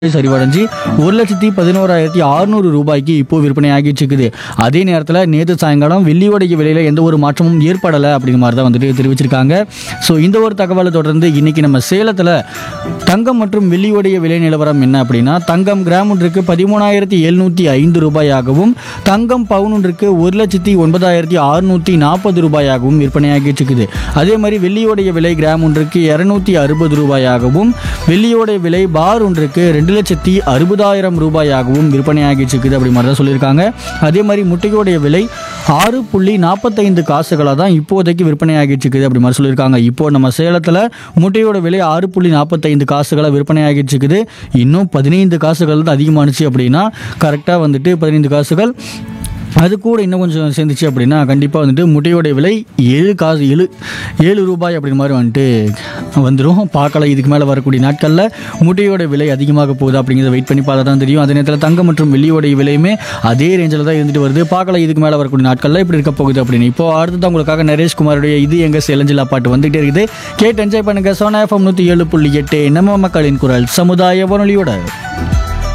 சரிவடைஞ்சு ஒரு லட்சத்தி பதினோராயிரத்தி அறுநூறு ரூபாய்க்கு இப்போ விற்பனை ஆகிட்டு இருக்குது அதே நேரத்தில் நேற்று சாயங்காலம் வெள்ளியோடைய விலையில் எந்த ஒரு மாற்றமும் ஏற்படலை அப்படிங்கிற மாதிரி தான் வந்துட்டு தெரிவிச்சிருக்காங்க ஸோ இந்த ஒரு தகவலை தொடர்ந்து இன்னைக்கு நம்ம சேலத்தில் தங்கம் மற்றும் வெள்ளியோடைய விலை நிலவரம் என்ன அப்படின்னா தங்கம் கிராம் ஒன்றுக்கு பதிமூணாயிரத்தி எழுநூற்றி ஐந்து ரூபாயாகவும் தங்கம் பவுன் ஒன்றுக்கு ஒரு லட்சத்தி ஒன்பதாயிரத்தி அறுநூற்றி நாற்பது ரூபாயாகவும் விற்பனையாகிட்டு இருக்குது அதே மாதிரி வெள்ளியோடைய விலை கிராம் ஒன்றுக்கு இரநூத்தி அறுபது ரூபாயாகவும் வெள்ளியோடைய விலை பார் ஒன்றுக்கு ரெண்டு லட்சத்தி அறுபதாயிரம் ரூபாயாகவும் விற்பனையாகிட்டு இருக்குது அப்படி மாதிரி தான் சொல்லியிருக்காங்க அதே மாதிரி முட்டையோடைய விலை ஆறு புள்ளி நாற்பத்தைந்து காசுகளாக தான் இப்போதைக்கு விற்பனையாகிட்டு இருக்குது அப்படி மாதிரி சொல்லியிருக்காங்க இப்போ நம்ம சேலத்தில் முட்டையோட விலை ஆறு புள்ளி நாற்பத்தைந்து காசுகளாக விற்பனையாகிட்டு இருக்குது இன்னும் பதினைந்து காசுகள் தான் அதிகமானுச்சு அப்படின்னா கரெக்டாக வந்துட்டு பதினைந்து காசுகள் அது கூட இன்னும் கொஞ்சம் சேர்ந்துச்சு அப்படின்னா கண்டிப்பாக வந்துட்டு முட்டையோடைய விலை ஏழு காசு ஏழு ஏழு ரூபாய் அப்படிங்கிற மாதிரி வந்துட்டு வந்துடும் பார்க்கலாம் இதுக்கு மேலே வரக்கூடிய நாட்களில் முட்டையோட விலை அதிகமாக போகுது அப்படிங்கிறத வெயிட் பண்ணி பார்த்தா தான் தெரியும் அதே நேரத்தில் தங்கம் மற்றும் வெள்ளியோடைய விலையுமே அதே ரேஞ்சில் தான் இருந்துட்டு வருது பார்க்கலாம் இதுக்கு மேலே வரக்கூடிய நாட்களில் இப்படி இருக்க போகுது அப்படின்னு இப்போ அடுத்தது உங்களுக்காக நரேஷ்குமாருடைய இது எங்கள் செலஞ்சிலா பாட்டு வந்துகிட்டே இருக்குது கேட்டு என்ஜாய் பண்ணுங்கள் சோனா எஃப்எம் நூற்றி ஏழு புள்ளி எட்டு நம்ம மக்களின் குரல் சமுதாய வானொலியோட